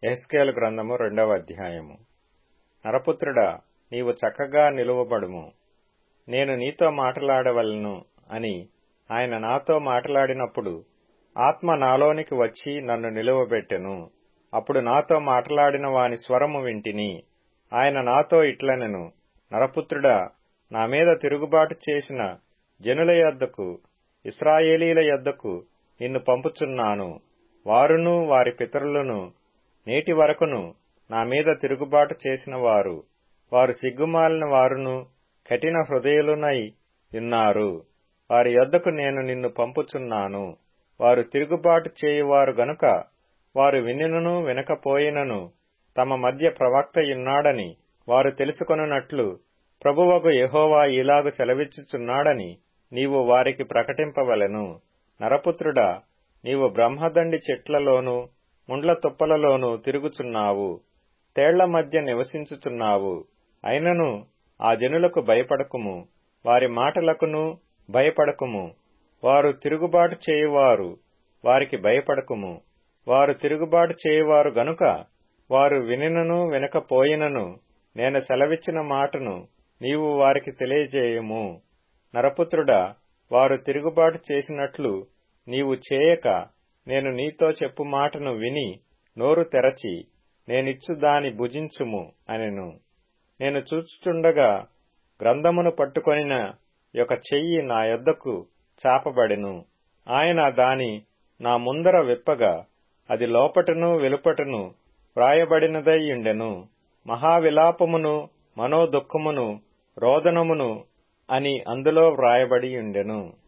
ఎహెస్కేలు గ్రంథము రెండవ అధ్యాయము నరపుత్రుడా నీవు చక్కగా నిలువబడుము నేను నీతో మాటలాడవలను అని ఆయన నాతో మాటలాడినప్పుడు ఆత్మ నాలోనికి వచ్చి నన్ను నిలువబెట్టెను అప్పుడు నాతో మాటలాడిన వాని స్వరము వింటిని ఆయన నాతో ఇట్లనెను నరపుత్రుడా నా మీద తిరుగుబాటు చేసిన జనుల యొద్దకు ఇస్రాయేలీల యొద్దకు నిన్ను పంపుచున్నాను వారును వారి పితరులను నేటి వరకును నా మీద తిరుగుబాటు చేసిన వారు వారు సిగ్గుమాలిన వారును కఠిన హృదయులునై ఉన్నారు వారి యొద్దకు నేను నిన్ను పంపుచున్నాను వారు తిరుగుబాటు చేయువారు గనుక వారు వినినను వినకపోయినను తమ మధ్య ప్రవక్త ఉన్నాడని వారు తెలుసుకొనున్నట్లు ప్రభువగు యెహోవా ఇలాగు సెలవిచ్చుచున్నాడని నీవు వారికి ప్రకటింపవలెను నరపుత్రుడా నీవు బ్రహ్మదండి చెట్లలోనూ ముండ్ల తుప్పలలోనూ తిరుగుచున్నావు తేళ్ల మధ్య నివసించుచున్నావు అయినను ఆ జనులకు భయపడకుము వారి మాటలకును భయపడకుము వారు తిరుగుబాటు చేయువారు వారికి భయపడకుము వారు తిరుగుబాటు చేయువారు గనుక వారు వినినను వినకపోయినను నేను సెలవిచ్చిన మాటను నీవు వారికి తెలియజేయము నరపుత్రుడా వారు తిరుగుబాటు చేసినట్లు నీవు చేయక నేను నీతో చెప్పు మాటను విని నోరు తెరచి నేనిచ్చు దాని భుజించుము అనెను నేను చూచుచుండగా గ్రంథమును పట్టుకొనిన యొక్క చెయ్యి నా యొద్దకు చాపబడెను ఆయన దాని నా ముందర విప్పగా అది లోపటను వెలుపటను వ్రాయబడినదై ఉండెను మహావిలాపమును మనోదుఃఖమును రోదనమును అని అందులో వ్రాయబడి ఉండెను